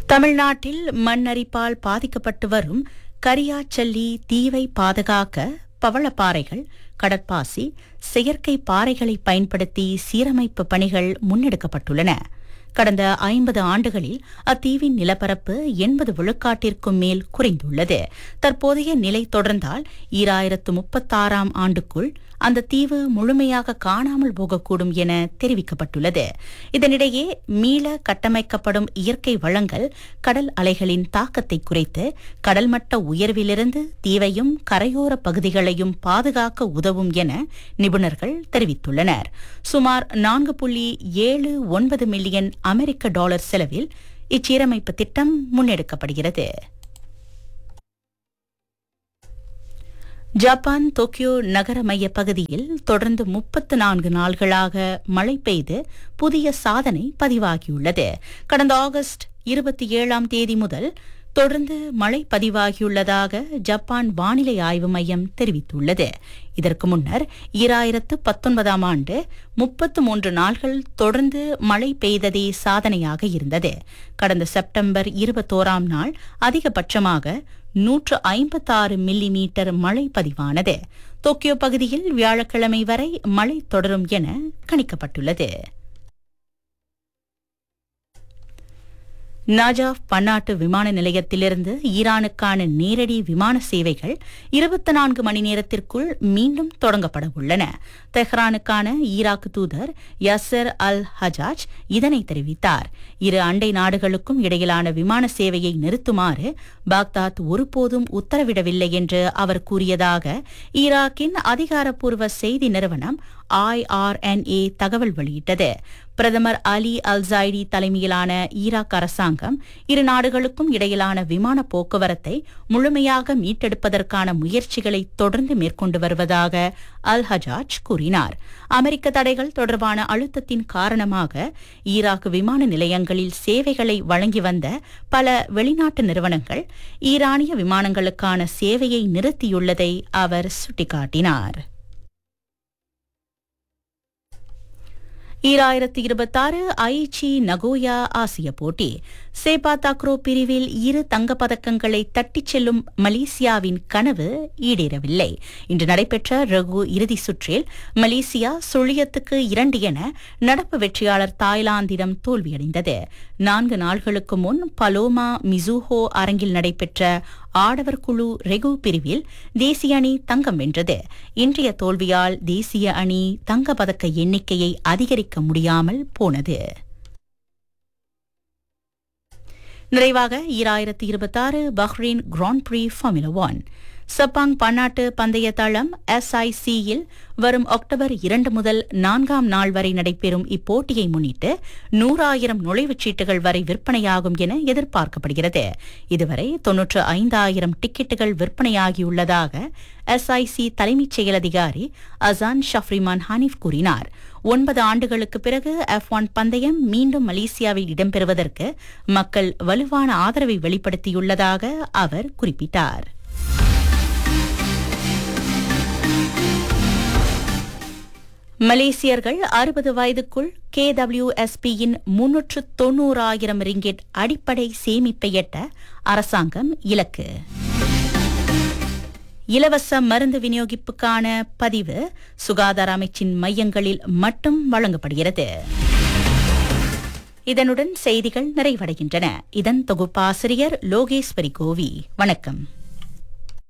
தமிழ்நாட்டில் மண்ணரிப்பால் பாதிக்கப்பட்டு வரும் கரியாச்சல்லி தீவை பாதுகாக்க பவளப்பாறைகள் கடற்பாசி செயற்கை பாறைகளை பயன்படுத்தி சீரமைப்பு பணிகள் முன்னெடுக்கப்பட்டுள்ளன கடந்த ஐம்பது ஆண்டுகளில் அத்தீவின் நிலப்பரப்பு எண்பது விழுக்காட்டிற்கும் மேல் குறைந்துள்ளது தற்போதைய நிலை தொடர்ந்தால் ஈராயிரத்து முப்பத்தாறாம் ஆண்டுக்குள் அந்த தீவு முழுமையாக காணாமல் போகக்கூடும் என தெரிவிக்கப்பட்டுள்ளது இதனிடையே மீள கட்டமைக்கப்படும் இயற்கை வளங்கள் கடல் அலைகளின் தாக்கத்தை குறைத்து கடல் மட்ட உயர்விலிருந்து தீவையும் கரையோர பகுதிகளையும் பாதுகாக்க உதவும் என நிபுணர்கள் தெரிவித்துள்ளனர் சுமார் நான்கு புள்ளி ஏழு ஒன்பது மில்லியன் அமெரிக்க டாலர் செலவில் இச்சீரமைப்பு திட்டம் முன்னெடுக்கப்படுகிறது ஜப்பான் டோக்கியோ நகர மைய பகுதியில் தொடர்ந்து முப்பத்து நான்கு நாள்களாக மழை பெய்து புதிய சாதனை பதிவாகியுள்ளது கடந்த ஆகஸ்ட் இருபத்தி ஏழாம் தேதி முதல் தொடர்ந்து மழை பதிவாகியுள்ளதாக ஜப்பான் வானிலை ஆய்வு மையம் தெரிவித்துள்ளது இதற்கு முன்னர் ஈராயிரத்து பத்தொன்பதாம் ஆண்டு முப்பத்து மூன்று நாள்கள் தொடர்ந்து மழை பெய்ததே சாதனையாக இருந்தது கடந்த செப்டம்பர் இருபத்தோராம் நாள் அதிகபட்சமாக நூற்று ஐம்பத்தாறு மில்லி மீட்டர் மழை பதிவானது டோக்கியோ பகுதியில் வியாழக்கிழமை வரை மழை தொடரும் என கணிக்கப்பட்டுள்ளது நஜாஃப் பன்னாட்டு விமான நிலையத்திலிருந்து ஈரானுக்கான நேரடி விமான சேவைகள் இருபத்தி நான்கு மணி நேரத்திற்குள் மீண்டும் தொடங்கப்பட உள்ளன தெஹ்ரானுக்கான ஈராக் தூதர் யசர் அல் ஹஜாஜ் இதனை தெரிவித்தார் இரு அண்டை நாடுகளுக்கும் இடையிலான விமான சேவையை நிறுத்துமாறு பாக்தாத் ஒருபோதும் உத்தரவிடவில்லை என்று அவர் கூறியதாக ஈராக்கின் அதிகாரப்பூர்வ செய்தி நிறுவனம் ஐஆர்என்ஏ தகவல் வெளியிட்டது பிரதமர் அலி அல்சைடி தலைமையிலான ஈராக் அரசாங்கம் இரு நாடுகளுக்கும் இடையிலான விமான போக்குவரத்தை முழுமையாக மீட்டெடுப்பதற்கான முயற்சிகளை தொடர்ந்து மேற்கொண்டு வருவதாக அல் ஹஜாஜ் கூறினார் அமெரிக்க தடைகள் தொடர்பான அழுத்தத்தின் காரணமாக ஈராக் விமான நிலையங்களில் சேவைகளை வழங்கி வந்த பல வெளிநாட்டு நிறுவனங்கள் ஈரானிய விமானங்களுக்கான சேவையை நிறுத்தியுள்ளதை அவர் சுட்டிக்காட்டினார் ஈராயிரத்தி இருபத்தாறு ஐச்சி நகோயா ஆசிய போட்டி சேபா தாக்ரோ பிரிவில் இரு தங்கப்பதக்கங்களை தட்டிச் செல்லும் மலேசியாவின் கனவு ஈடேறவில்லை இன்று நடைபெற்ற ரகு இறுதி சுற்றில் மலேசியா சுழியத்துக்கு இரண்டு என நடப்பு வெற்றியாளர் தாய்லாந்திடம் தோல்வியடைந்தது நான்கு நாள்களுக்கு முன் பலோமா மிசூஹோ அரங்கில் நடைபெற்ற ஆடவர் குழு ரெகு பிரிவில் தேசிய அணி தங்கம் வென்றது இன்றைய தோல்வியால் தேசிய அணி தங்கப்பதக்க எண்ணிக்கையை அதிகரிக்க முடியாமல் போனது நிறைவாக ஈராயிரத்தி இருபத்தாறு Bahrain grand prix formula one சப்பாங் பன்னாட்டு பந்தய தளம் எஸ்ஐசியில் வரும் அக்டோபர் இரண்டு முதல் நான்காம் நாள் வரை நடைபெறும் இப்போட்டியை முன்னிட்டு நூறாயிரம் நுழைவுச் சீட்டுகள் வரை விற்பனையாகும் என எதிர்பார்க்கப்படுகிறது இதுவரை தொன்னூற்று ஐந்தாயிரம் டிக்கெட்டுகள் விற்பனையாகியுள்ளதாக எஸ்ஐசி தலைமைச் செயல் அதிகாரி அசான் ஷஃப்ரிமான் ஹனீஃப் கூறினார் ஒன்பது ஆண்டுகளுக்கு பிறகு எஃப் ஒன் பந்தயம் மீண்டும் மலேசியாவில் இடம்பெறுவதற்கு மக்கள் வலுவான ஆதரவை வெளிப்படுத்தியுள்ளதாக அவர் குறிப்பிட்டார் மலேசியர்கள் அறுபது வயதுக்குள் கேடபிள்யூஎஸ்பியின் முன்னூற்று தொன்னூறாயிரம் ரிங்கெட் அடிப்படை சேமிப்பை எட்ட அரசாங்கம் இலக்கு இலவச மருந்து விநியோகிப்புக்கான பதிவு சுகாதார அமைச்சின் மையங்களில் மட்டும் வழங்கப்படுகிறது இதனுடன் செய்திகள் நிறைவடைகின்றன இதன் தொகுப்பாசிரியர் லோகேஸ்வரி கோவி வணக்கம்